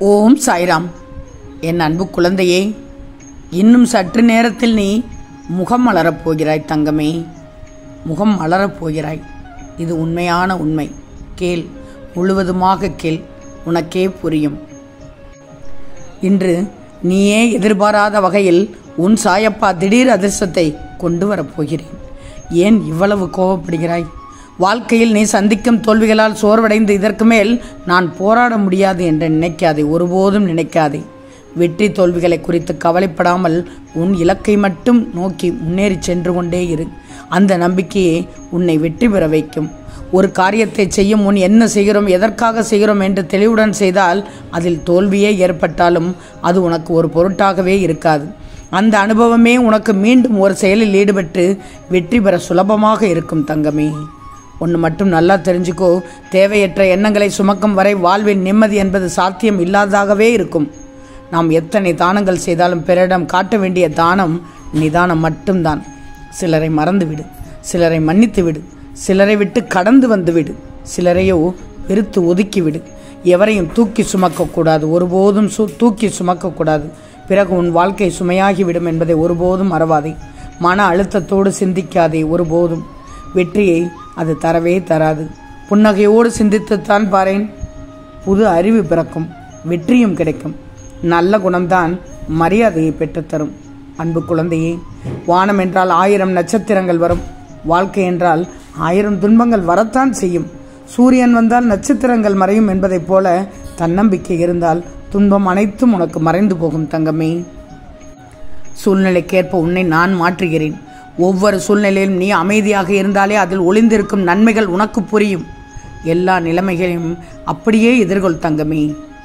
ஓம் சாய்ராம் என் அன்பு குழந்தையே இன்னும் சற்று நேரத்தில் நீ முகம் மலரப் போகிறாய் தங்கமே முகம் மலரப் போகிறாய் இது உண்மையான உண்மை கேள் முழுவதுமாக கேள் உனக்கே புரியும் இன்று நீயே எதிர்பாராத வகையில் உன் சாயப்பா திடீர் அதிர்ஷ்டத்தை கொண்டு வரப்போகிறேன் ஏன் இவ்வளவு கோபப்படுகிறாய் வாழ்க்கையில் நீ சந்திக்கும் தோல்விகளால் சோர்வடைந்து இதற்கு மேல் நான் போராட முடியாது என்று நினைக்காதே ஒருபோதும் நினைக்காதே வெற்றி தோல்விகளை குறித்து கவலைப்படாமல் உன் இலக்கை மட்டும் நோக்கி முன்னேறி சென்று கொண்டே இரு அந்த நம்பிக்கையே உன்னை வெற்றி பெற வைக்கும் ஒரு காரியத்தை செய்யும் முன் என்ன செய்கிறோம் எதற்காக செய்கிறோம் என்று தெளிவுடன் செய்தால் அதில் தோல்வியே ஏற்பட்டாலும் அது உனக்கு ஒரு பொருட்டாகவே இருக்காது அந்த அனுபவமே உனக்கு மீண்டும் ஒரு செயலில் ஈடுபட்டு வெற்றி பெற சுலபமாக இருக்கும் தங்கமே ஒன்று மட்டும் நல்லா தெரிஞ்சுக்கோ தேவையற்ற எண்ணங்களை சுமக்கும் வரை வாழ்வின் நிம்மதி என்பது சாத்தியம் இல்லாததாகவே இருக்கும் நாம் எத்தனை தானங்கள் செய்தாலும் பிறரிடம் காட்ட வேண்டிய தானம் நிதானம் மட்டும்தான் சிலரை மறந்துவிடு சிலரை மன்னித்து விடு சிலரை விட்டு கடந்து வந்து விடு சிலரையோ வெறுத்து ஒதுக்கிவிடு எவரையும் தூக்கி சுமக்கக்கூடாது ஒருபோதும் சு தூக்கி சுமக்கக்கூடாது பிறகு உன் வாழ்க்கை சுமையாகிவிடும் என்பதை ஒருபோதும் மறவாதே மன அழுத்தத்தோடு சிந்திக்காதே ஒருபோதும் வெற்றியை அது தரவே தராது புன்னகையோடு சிந்தித்துத்தான் பாரேன் புது அறிவு பிறக்கும் வெற்றியும் கிடைக்கும் நல்ல குணம்தான் மரியாதையை பெற்றுத்தரும் அன்பு குழந்தையே வானம் என்றால் ஆயிரம் நட்சத்திரங்கள் வரும் வாழ்க்கை என்றால் ஆயிரம் துன்பங்கள் வரத்தான் செய்யும் சூரியன் வந்தால் நட்சத்திரங்கள் மறையும் என்பதைப் போல தன்னம்பிக்கை இருந்தால் துன்பம் அனைத்தும் உனக்கு மறைந்து போகும் தங்கமே சூழ்நிலைக்கேற்ப உன்னை நான் மாற்றுகிறேன் ஒவ்வொரு சூழ்நிலையிலும் நீ அமைதியாக இருந்தாலே அதில் ஒளிந்திருக்கும் நன்மைகள் உனக்கு புரியும் எல்லா நிலைமைகளையும் அப்படியே எதிர்கொள் தங்கமே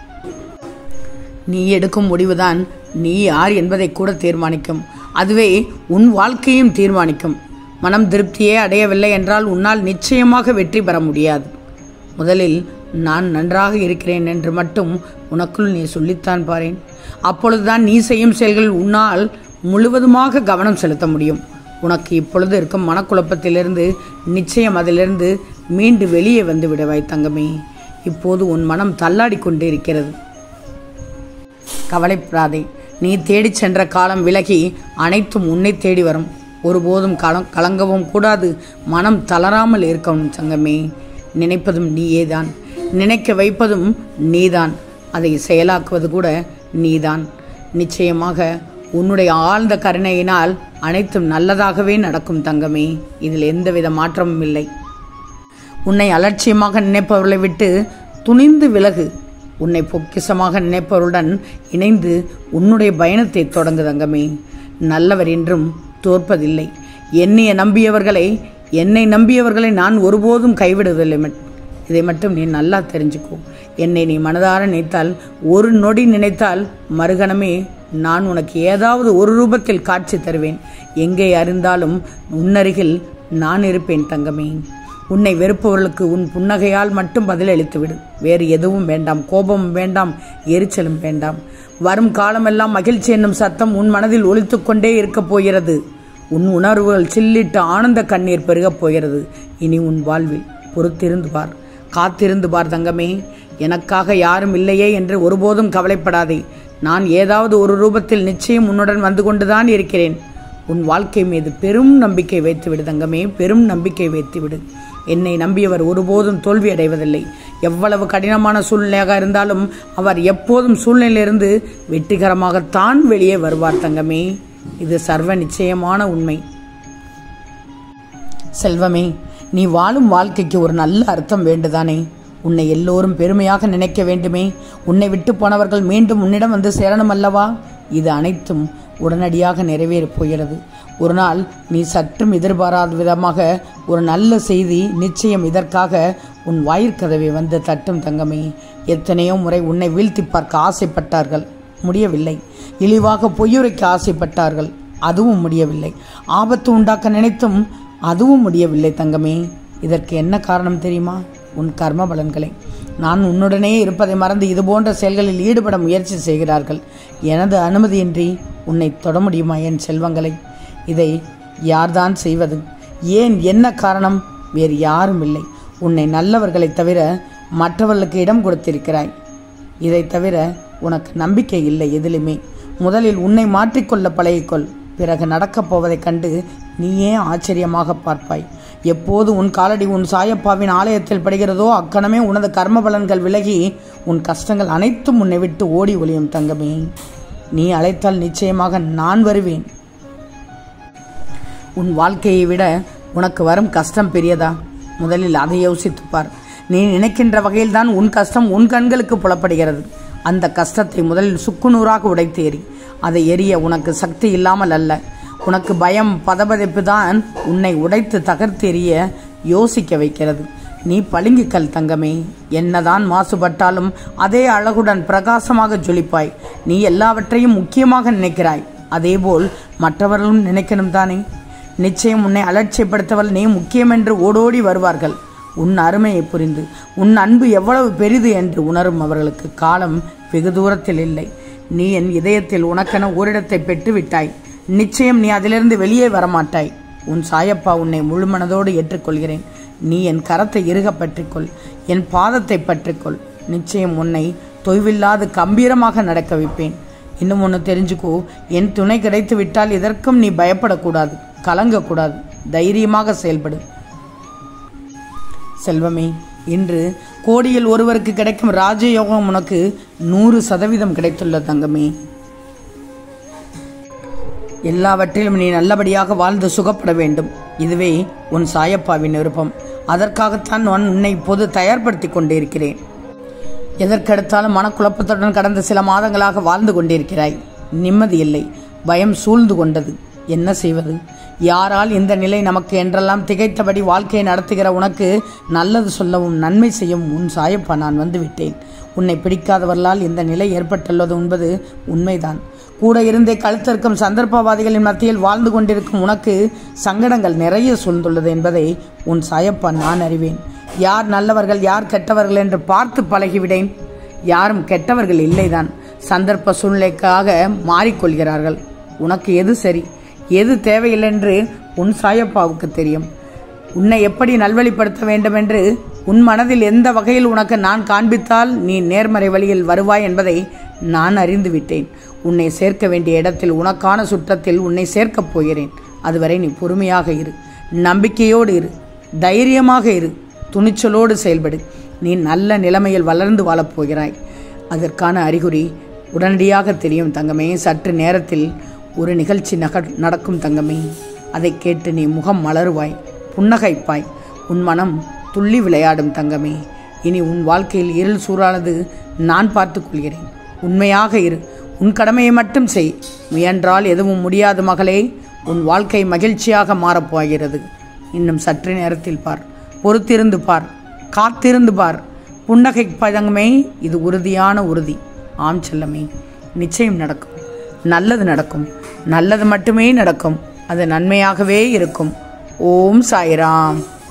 நீ எடுக்கும் முடிவுதான் நீ யார் என்பதை கூட தீர்மானிக்கும் அதுவே உன் வாழ்க்கையும் தீர்மானிக்கும் மனம் திருப்தியே அடையவில்லை என்றால் உன்னால் நிச்சயமாக வெற்றி பெற முடியாது முதலில் நான் நன்றாக இருக்கிறேன் என்று மட்டும் உனக்குள் நீ சொல்லித்தான் பாரேன் அப்பொழுதுதான் நீ செய்யும் செயல்கள் உன்னால் முழுவதுமாக கவனம் செலுத்த முடியும் உனக்கு இப்பொழுது இருக்கும் மனக்குழப்பத்திலிருந்து நிச்சயம் அதிலிருந்து மீண்டு வெளியே வந்து விடுவாய் தங்கமே இப்போது உன் மனம் தள்ளாடி கொண்டு இருக்கிறது கவலைப்படாதே நீ தேடிச் சென்ற காலம் விலகி அனைத்தும் உன்னை தேடி வரும் ஒருபோதும் கலம் கலங்கவும் கூடாது மனம் தளராமல் இருக்கணும் சங்கமே நினைப்பதும் நீயேதான் நினைக்க வைப்பதும் நீதான் அதை செயலாக்குவது கூட நீதான் நிச்சயமாக உன்னுடைய ஆழ்ந்த கருணையினால் அனைத்தும் நல்லதாகவே நடக்கும் தங்கமே இதில் எந்தவித மாற்றமும் இல்லை உன்னை அலட்சியமாக நினைப்பவர்களை விட்டு துணிந்து விலகு உன்னை பொக்கிசமாக நினைப்பவருடன் இணைந்து உன்னுடைய பயணத்தை தொடங்கு தங்கமே நல்லவர் என்றும் தோற்பதில்லை என்னைய நம்பியவர்களை என்னை நம்பியவர்களை நான் ஒருபோதும் கைவிடுவதில்லை மட்- இதை மட்டும் நீ நல்லா தெரிஞ்சுக்கோ என்னை நீ மனதார நினைத்தால் ஒரு நொடி நினைத்தால் மறுகணமே நான் உனக்கு ஏதாவது ஒரு ரூபத்தில் காட்சி தருவேன் எங்கே அறிந்தாலும் உன்னருகில் நான் இருப்பேன் தங்கமே உன்னை வெறுப்பவர்களுக்கு உன் புன்னகையால் மட்டும் பதிலளித்து விடு வேறு எதுவும் வேண்டாம் கோபமும் வேண்டாம் எரிச்சலும் வேண்டாம் வரும் காலமெல்லாம் மகிழ்ச்சி என்னும் சத்தம் உன் மனதில் ஒலித்துக் கொண்டே இருக்கப் போகிறது உன் உணர்வுகள் சில்லிட்டு ஆனந்த கண்ணீர் பெருகப் போகிறது இனி உன் வாழ்வில் பொறுத்திருந்து பார் காத்திருந்து பார் தங்கமே எனக்காக யாரும் இல்லையே என்று ஒருபோதும் கவலைப்படாதே நான் ஏதாவது ஒரு ரூபத்தில் நிச்சயம் உன்னுடன் வந்து கொண்டுதான் இருக்கிறேன் உன் வாழ்க்கை மீது பெரும் நம்பிக்கை வைத்து விடு தங்கமே பெரும் நம்பிக்கை வைத்து விடு என்னை நம்பியவர் ஒருபோதும் தோல்வி அடைவதில்லை எவ்வளவு கடினமான சூழ்நிலையாக இருந்தாலும் அவர் எப்போதும் சூழ்நிலையிலிருந்து வெற்றிகரமாகத்தான் வெளியே வருவார் தங்கமே இது சர்வ நிச்சயமான உண்மை செல்வமே நீ வாழும் வாழ்க்கைக்கு ஒரு நல்ல அர்த்தம் வேண்டுதானே உன்னை எல்லோரும் பெருமையாக நினைக்க வேண்டுமே உன்னை விட்டு போனவர்கள் மீண்டும் உன்னிடம் வந்து சேரணும் அல்லவா இது அனைத்தும் உடனடியாக நிறைவேறப் போகிறது ஒரு நாள் நீ சற்றும் எதிர்பாராத விதமாக ஒரு நல்ல செய்தி நிச்சயம் இதற்காக உன் வாயிற்கதவை வந்து தட்டும் தங்கமே எத்தனையோ முறை உன்னை வீழ்த்தி பார்க்க ஆசைப்பட்டார்கள் முடியவில்லை இழிவாக பொய்யுரைக்க ஆசைப்பட்டார்கள் அதுவும் முடியவில்லை ஆபத்து உண்டாக்க நினைத்தும் அதுவும் முடியவில்லை தங்கமே இதற்கு என்ன காரணம் தெரியுமா உன் கர்ம பலன்களை நான் உன்னுடனே இருப்பதை மறந்து இது போன்ற செயல்களில் ஈடுபட முயற்சி செய்கிறார்கள் எனது அனுமதியின்றி உன்னை தொட முடியுமா என் செல்வங்களை இதை யார்தான் செய்வது ஏன் என்ன காரணம் வேறு யாரும் இல்லை உன்னை நல்லவர்களைத் தவிர மற்றவர்களுக்கு இடம் கொடுத்திருக்கிறாய் இதை தவிர உனக்கு நம்பிக்கை இல்லை எதிலுமே முதலில் உன்னை மாற்றிக்கொள்ள பழகிக்கொள் பிறகு நடக்கப் போவதைக் கண்டு நீயே ஆச்சரியமாக பார்ப்பாய் எப்போது உன் காலடி உன் சாயப்பாவின் ஆலயத்தில் படுகிறதோ அக்கணமே உனது கர்ம பலன்கள் விலகி உன் கஷ்டங்கள் அனைத்தும் உன்னை விட்டு ஓடி ஒளியும் தங்கமே நீ அழைத்தால் நிச்சயமாக நான் வருவேன் உன் வாழ்க்கையை விட உனக்கு வரும் கஷ்டம் பெரியதா முதலில் அதை யோசித்துப் பார் நீ நினைக்கின்ற வகையில்தான் உன் கஷ்டம் உன் கண்களுக்கு புலப்படுகிறது அந்த கஷ்டத்தை முதலில் சுக்குநூறாக உடைத்து எறி அதை எரிய உனக்கு சக்தி இல்லாமல் அல்ல உனக்கு பயம் பதபதைப்பு தான் உன்னை உடைத்து தகர்த்து எறிய யோசிக்க வைக்கிறது நீ பளிங்குக்கல் தங்கமே என்னதான் மாசுபட்டாலும் அதே அழகுடன் பிரகாசமாக ஜொலிப்பாய் நீ எல்லாவற்றையும் முக்கியமாக நினைக்கிறாய் அதேபோல் மற்றவர்களும் நினைக்கணும் தானே நிச்சயம் உன்னை அலட்சியப்படுத்தவள் நீ முக்கியம் என்று ஓடோடி வருவார்கள் உன் அருமையை புரிந்து உன் அன்பு எவ்வளவு பெரிது என்று உணரும் அவர்களுக்கு காலம் வெகு தூரத்தில் இல்லை நீ என் இதயத்தில் உனக்கென ஓரிடத்தை பெற்று விட்டாய் நிச்சயம் நீ அதிலிருந்து வெளியே வரமாட்டாய் உன் சாயப்பா உன்னை முழுமனதோடு ஏற்றுக்கொள்கிறேன் நீ என் கரத்தை இறுக பற்றிக்கொள் என் பாதத்தை பற்றிக்கொள் நிச்சயம் உன்னை தொய்வில்லாது கம்பீரமாக நடக்க வைப்பேன் இன்னும் ஒன்று தெரிஞ்சுக்கோ என் துணை கிடைத்து விட்டால் இதற்கும் நீ பயப்படக்கூடாது கலங்கக்கூடாது தைரியமாக செயல்படு செல்வமே இன்று கோடியில் ஒருவருக்கு கிடைக்கும் ராஜயோகம் உனக்கு நூறு சதவீதம் கிடைத்துள்ள தங்கமே எல்லாவற்றிலும் நீ நல்லபடியாக வாழ்ந்து சுகப்பட வேண்டும் இதுவே உன் சாயப்பாவின் விருப்பம் அதற்காகத்தான் நான் உன்னை இப்போது தயார்படுத்தி கொண்டிருக்கிறேன் எதற்கெடுத்தாலும் மனக்குழப்பத்துடன் கடந்த சில மாதங்களாக வாழ்ந்து கொண்டிருக்கிறாய் நிம்மதி இல்லை பயம் சூழ்ந்து கொண்டது என்ன செய்வது யாரால் இந்த நிலை நமக்கு என்றெல்லாம் திகைத்தபடி வாழ்க்கையை நடத்துகிற உனக்கு நல்லது சொல்லவும் நன்மை செய்யும் உன் சாயப்பா நான் வந்து விட்டேன் உன்னை பிடிக்காதவர்களால் இந்த நிலை ஏற்பட்டுள்ளது என்பது உண்மைதான் கூட இருந்தே கழுத்திருக்கும் சந்தர்ப்பவாதிகளின் மத்தியில் வாழ்ந்து கொண்டிருக்கும் உனக்கு சங்கடங்கள் நிறைய சூழ்ந்துள்ளது என்பதை உன் சாயப்பா நான் அறிவேன் யார் நல்லவர்கள் யார் கெட்டவர்கள் என்று பார்த்து பழகிவிடேன் யாரும் கெட்டவர்கள் இல்லைதான் சந்தர்ப்ப சூழ்நிலைக்காக மாறிக்கொள்கிறார்கள் உனக்கு எது சரி எது தேவையில்லை என்று உன் சாயப்பாவுக்கு தெரியும் உன்னை எப்படி நல்வழிப்படுத்த வேண்டும் என்று உன் மனதில் எந்த வகையில் உனக்கு நான் காண்பித்தால் நீ நேர்மறை வழியில் வருவாய் என்பதை நான் அறிந்து விட்டேன் உன்னை சேர்க்க வேண்டிய இடத்தில் உனக்கான சுற்றத்தில் உன்னை சேர்க்கப் போகிறேன் அதுவரை நீ பொறுமையாக இரு நம்பிக்கையோடு இரு தைரியமாக இரு துணிச்சலோடு செயல்படு நீ நல்ல நிலைமையில் வளர்ந்து வாழப் போகிறாய் அதற்கான அறிகுறி உடனடியாக தெரியும் தங்கமே சற்று நேரத்தில் ஒரு நிகழ்ச்சி நக நடக்கும் தங்கமே அதை கேட்டு நீ முகம் மலருவாய் புன்னகைப்பாய் உன் மனம் துள்ளி விளையாடும் தங்கமே இனி உன் வாழ்க்கையில் இருள் சூறானது நான் பார்த்துக் கொள்கிறேன் உண்மையாக இரு உன் கடமையை மட்டும் செய் முயன்றால் எதுவும் முடியாது மகளே உன் வாழ்க்கை மகிழ்ச்சியாக மாறப்போகிறது இன்னும் சற்று நேரத்தில் பார் பொறுத்திருந்து பார் காத்திருந்து பார் புன்னகை பதங்கமே இது உறுதியான உறுதி ஆம் செல்லமே நிச்சயம் நடக்கும் நல்லது நடக்கும் நல்லது மட்டுமே நடக்கும் அது நன்மையாகவே இருக்கும் ஓம் சாய்ராம்